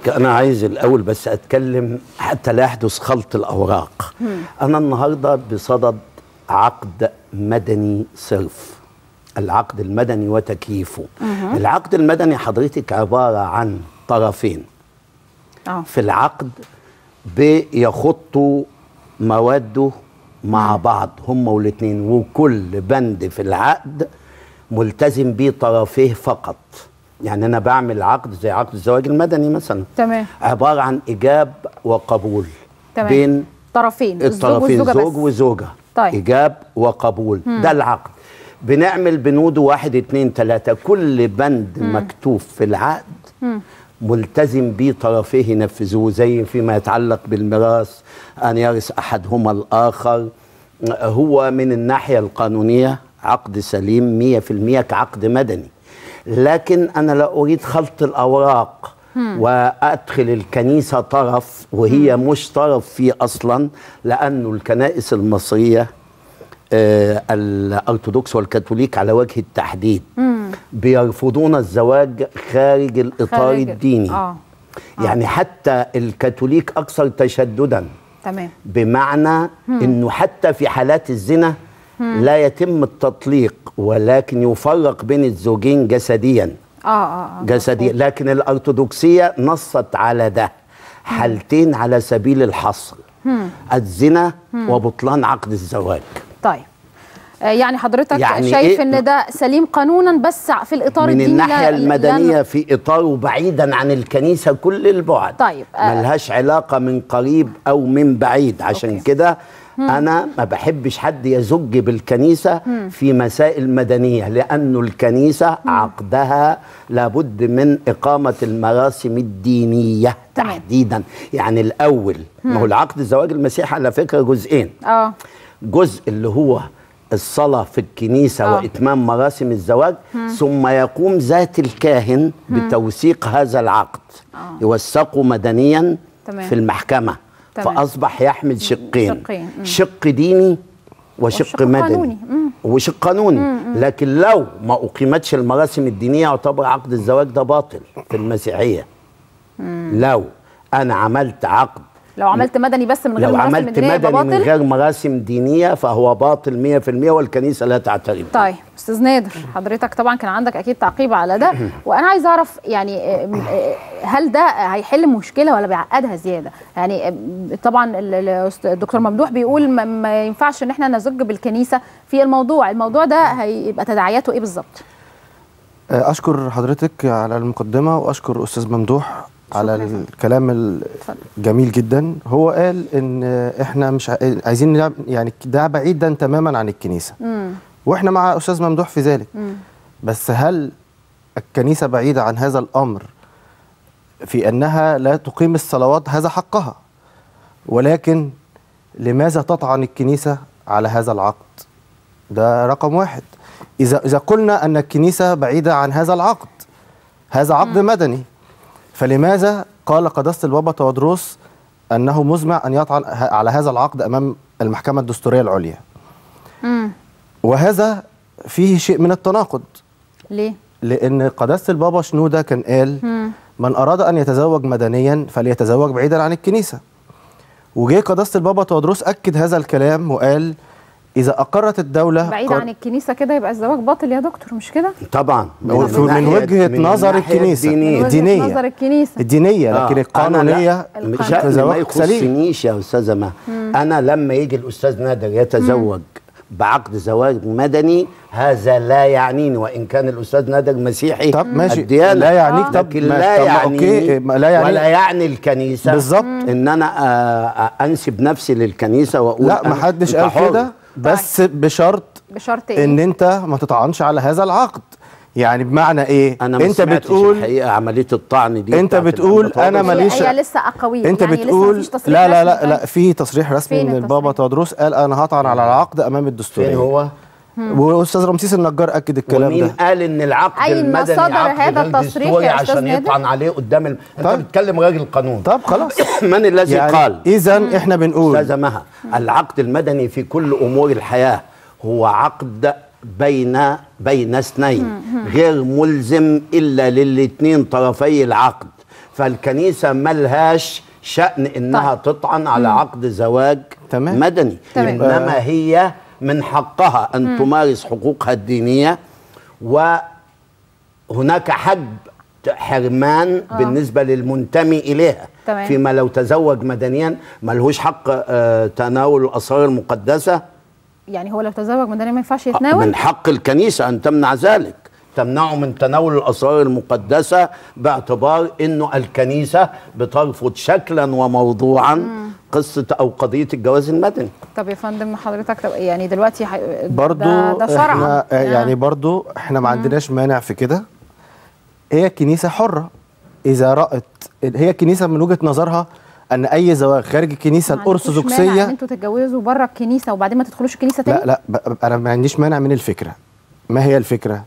حضرتك انا عايز الاول بس اتكلم حتى لا يحدث خلط الاوراق انا النهارده بصدد عقد مدني صرف العقد المدني وتكييفه العقد المدني حضرتك عباره عن طرفين اه في العقد بيخطوا مواده مع بعض هم والاثنين وكل بند في العقد ملتزم بيه طرفيه فقط يعني انا بعمل عقد زي عقد الزواج المدني مثلا تمام عباره عن ايجاب وقبول تمام. بين طرفين الزوج الطرفين والزوجه زوج بس وزوجه طيب. ايجاب وقبول ده العقد بنعمل بنود واحد اتنين تلاته كل بند مكتوب في العقد ملتزم بيه طرفيه ينفذوه زي فيما يتعلق بالميراث ان يرث احدهما الاخر هو من الناحيه القانونيه عقد سليم 100% كعقد مدني لكن انا لا اريد خلط الاوراق وادخل الكنيسه طرف وهي مش طرف فيه اصلا لانه الكنائس المصريه آه، الارثوذكس والكاثوليك على وجه التحديد بيرفضون الزواج خارج الاطار خارج- الديني اه يعني حتى الكاثوليك اكثر تشددا تمام بمعنى انه حتى في حالات الزنا لا يتم التطليق ولكن يفرق بين الزوجين جسديا اه اه, آه. جسديا لكن الارثوذكسيه نصت على ده حالتين على سبيل الحصر الزنا وبطلان عقد الزواج طيب آه، يعني حضرتك يعني شايف إيه؟ ان ده سليم قانونا بس في الاطار من الديني الناحيه لا- المدنيه لا- في اطاره بعيدا عن الكنيسه كل البعد طيب، آه. ملهاش علاقه من قريب او من بعيد عشان أوكي. كده انا ما بحبش حد يزج بالكنيسه في مسائل مدنيه لانه الكنيسه عقدها لابد من اقامه المراسم الدينيه تمام. تحديدا يعني الاول ما هو العقد الزواج المسيحي على فكره جزئين اه جزء اللي هو الصلاة في الكنيسة آه. وإتمام مراسم الزواج ثم يقوم ذات الكاهن بتوثيق هذا العقد يوثقه مدنيا تمام. في المحكمة تمام. فأصبح يحمل شقين شقين. مم. شق ديني وشق, وشق مدني قانوني. مم. وشق قانوني لكن لو ما أقيمتش المراسم الدينية يعتبر عقد الزواج ده باطل في المسيحية لو أنا عملت عقد لو عملت مدني بس من غير لو مراسم عملت الدينية يبقى مدني من باطل؟ غير مراسم دينيه فهو باطل 100% والكنيسه لا تعترف طيب استاذ نادر حضرتك طبعا كان عندك اكيد تعقيب على ده وانا عايز اعرف يعني آه، آه، هل ده هيحل مشكله ولا بيعقدها زياده يعني آه، طبعا ال- ال- أست- الدكتور ممدوح بيقول ما, ما ينفعش ان احنا نزج بالكنيسه في الموضوع الموضوع ده هيبقى تداعياته ايه بالظبط آه، اشكر حضرتك على المقدمه واشكر استاذ ممدوح على شكراً. الكلام اتفضل. الجميل جدا هو قال ان احنا مش ع- عايزين نلعب يعني ده بعيدا تماما عن الكنيسه امم واحنا مع استاذ ممدوح في ذلك مم. بس هل الكنيسه بعيده عن هذا الامر في انها لا تقيم الصلوات هذا حقها ولكن لماذا تطعن الكنيسه على هذا العقد ده رقم واحد اذا اذا قلنا ان الكنيسه بعيده عن هذا العقد هذا عقد مدني فلماذا قال قداسه البابا تودروس انه مزمع ان يطعن ه- على هذا العقد امام المحكمه الدستوريه العليا امم وهذا فيه شيء من التناقض ليه لان قداسه البابا شنوده كان قال مم. من اراد ان يتزوج مدنيا فليتزوج بعيدا عن الكنيسه وجه قداسه البابا تودروس اكد هذا الكلام وقال اذا اقرت الدوله بعيد قر- عن الكنيسه كده يبقى الزواج باطل يا دكتور مش كده طبعا هو في- من ناحية- وجهة من نظر الناحية الكنيسة. الدينية. من وجهة الدينية. نظر الكنيسه الدينيه لكن آه، أنا القانونيه لا مش القانون. ما زواج سليم. يخصنيش يا استاذه ما انا لما يجي الاستاذ نادر يتزوج بعقد زواج مدني هذا لا يعنيني وان كان الاستاذ نادر مسيحي طب ماشي. الديانة لا يعنيك. طب لكن ماشي. لا طب ما يعنيني أوكي. ما لا يعني- ولا يعني الكنيسه بالظبط. ان انا آه، آه، انسب نفسي للكنيسه واقول لا ما أنا- حدش أنت قال حر. كده بس بشرط بشرط ايه ان انت ما تطعنش على هذا العقد يعني بمعنى ايه انا ما انت سمعتش بتقول الحقيقه عمليه الطعن دي أنت بتاعت بتقول الأنبا أنا طارق. هي- ماليش- هي لسه اقاويل انت يعني لسه بتقول مفيش تصريح لا لا رسمي لا طيب. لا في تصريح رسمي فين من البابا التصريح؟ تودروس قال انا هطعن على العقد امام الدستوريه فين هو واستاذ رمسيس النجار اكد الكلام ومين ده قال ان العقد أين المدني صدر عقد هذا غير التصريح دستوري يا أستاذ عشان نادر؟ يطعن عليه قدام الم... انت طيب. بتتكلم راجل قانون طب خلاص من الذي يعني قال اذا احنا بنقول استاذه مها العقد المدني في كل امور الحياه هو عقد بين بين اثنين غير ملزم الا للاثنين طرفي العقد فالكنيسه ملهاش شان انها طيب. تطعن على عقد زواج تمام. مدني تمام. انما هي من حقها ان تمارس حقوقها الدينيه وهناك حجب حرمان آه. بالنسبه للمنتمي اليها تمام. فيما لو تزوج مدنيا ملهوش حق آه، تناول الاسرار المقدسه يعني هو لو تزوج مدني ما ينفعش يتناول من حق الكنيسة أن تمنع ذلك تمنعه من تناول الأسرار المقدسة باعتبار أنه الكنيسة بترفض شكلا وموضوعا قصة أو قضية الجواز المدني طب يا فندم حضرتك طب يعني دلوقتي ح... برضو ده, ده شرعا احنا آه، يعني برضو احنا ما عندناش مانع في كده هي كنيسة حرة إذا رأت هي الكنيسة من وجهة نظرها أن أي زواج خارج الكنيسة ما عندكوش مانع ان الأرثوذكسية انتوا تتجوزوا بره الكنيسه وبعدين ما تدخلوش الكنيسه تاني لا لا ب- أنا ما عنديش مانع من الفكرة ما هي الفكرة؟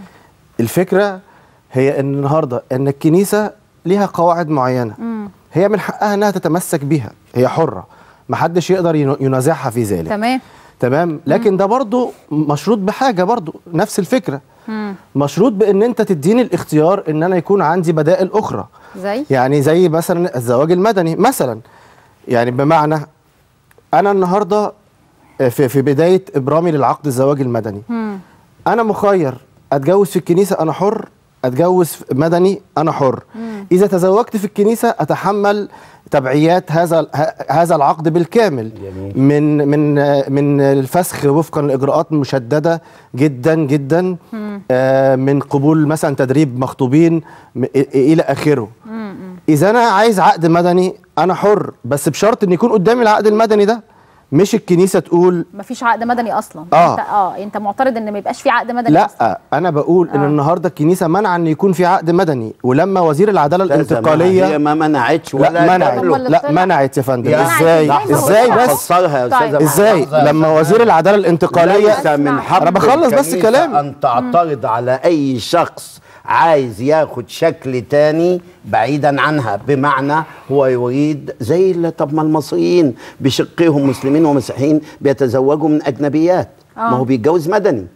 الفكرة هي أن النهاردة أن الكنيسة ليها قواعد معينة هي من حقها أنها تتمسك بيها هي حرة محدش يقدر ين- ينازعها في ذلك تمام تمام لكن ده برضو مشروط بحاجه برضو نفس الفكره مشروط بان انت تديني الاختيار ان انا يكون عندي بدائل اخرى زي يعني زي مثلا الزواج المدني مثلا يعني بمعنى انا النهارده في في بدايه ابرامي للعقد الزواج المدني انا مخير اتجوز في الكنيسه انا حر اتجوز في مدني انا حر اذا تزوجت في الكنيسه اتحمل تبعيات هذا ه- هذا العقد بالكامل جميل. من من من الفسخ وفقا لاجراءات مشدده جدا جدا آه من قبول مثلا تدريب مخطوبين م- إ- الى اخره اذا انا عايز عقد مدني انا حر بس بشرط ان يكون قدامي العقد المدني ده مش الكنيسه تقول ما فيش عقد مدني اصلا آه. انت اه انت معترض ان ما يبقاش في عقد مدني اصلا لا انا بقول ان آه. النهارده الكنيسه منع ان يكون في عقد مدني ولما وزير العداله هي الانتقاليه ما منعتش ولا لا منعت هو اللي لا طلع. منعت يا فندم يا ازاي منعت إزاي؟ ازاي ما هو بس فسرها يا طيب. استاذه ازاي لحظة يا لما أستاذة. وزير العداله الانتقاليه ليس من حق أنا بخلص بس الكنيسة كلامي. ان تعترض على اي شخص عايز ياخد شكل تاني بعيدا عنها بمعنى هو يريد زي اللي- طب ما المصريين بشقهم مسلمين ومسيحيين بيتزوجوا من اجنبيات آه. ما هو بيتجوز مدني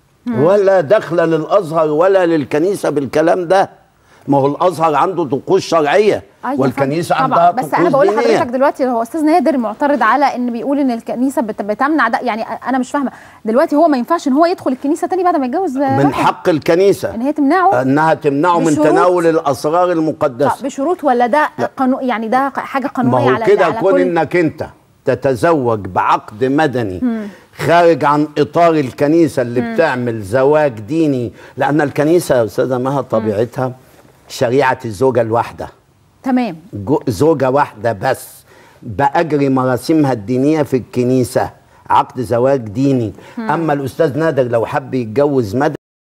ولا دخل للازهر ولا للكنيسه بالكلام ده ما هو الازهر عنده طقوس شرعيه أيوة والكنيسه طبعا عندها بس طقوس انا بقول دينية. لحضرتك دلوقتي هو استاذ نادر معترض على ان بيقول ان الكنيسه بت- بتمنع ده يعني انا مش فاهمه دلوقتي هو ما ينفعش ان هو يدخل الكنيسه تاني بعد ما يتجوز من واحد. حق الكنيسه ان هي تمنعه انها تمنعه من بشروط؟ تناول الاسرار المقدسه طب بشروط ولا ده قانون يعني ده حاجه ما قانونيه هو على كده على كون كل انك انت تتزوج بعقد مدني خارج عن اطار الكنيسه اللي بتعمل زواج ديني لان الكنيسه يا استاذه مها طبيعتها شريعه الزوجه الواحده تمام جو- زوجه واحده بس باجري مراسمها الدينيه في الكنيسه عقد زواج ديني اما الاستاذ نادر لو حب يتجوز مدني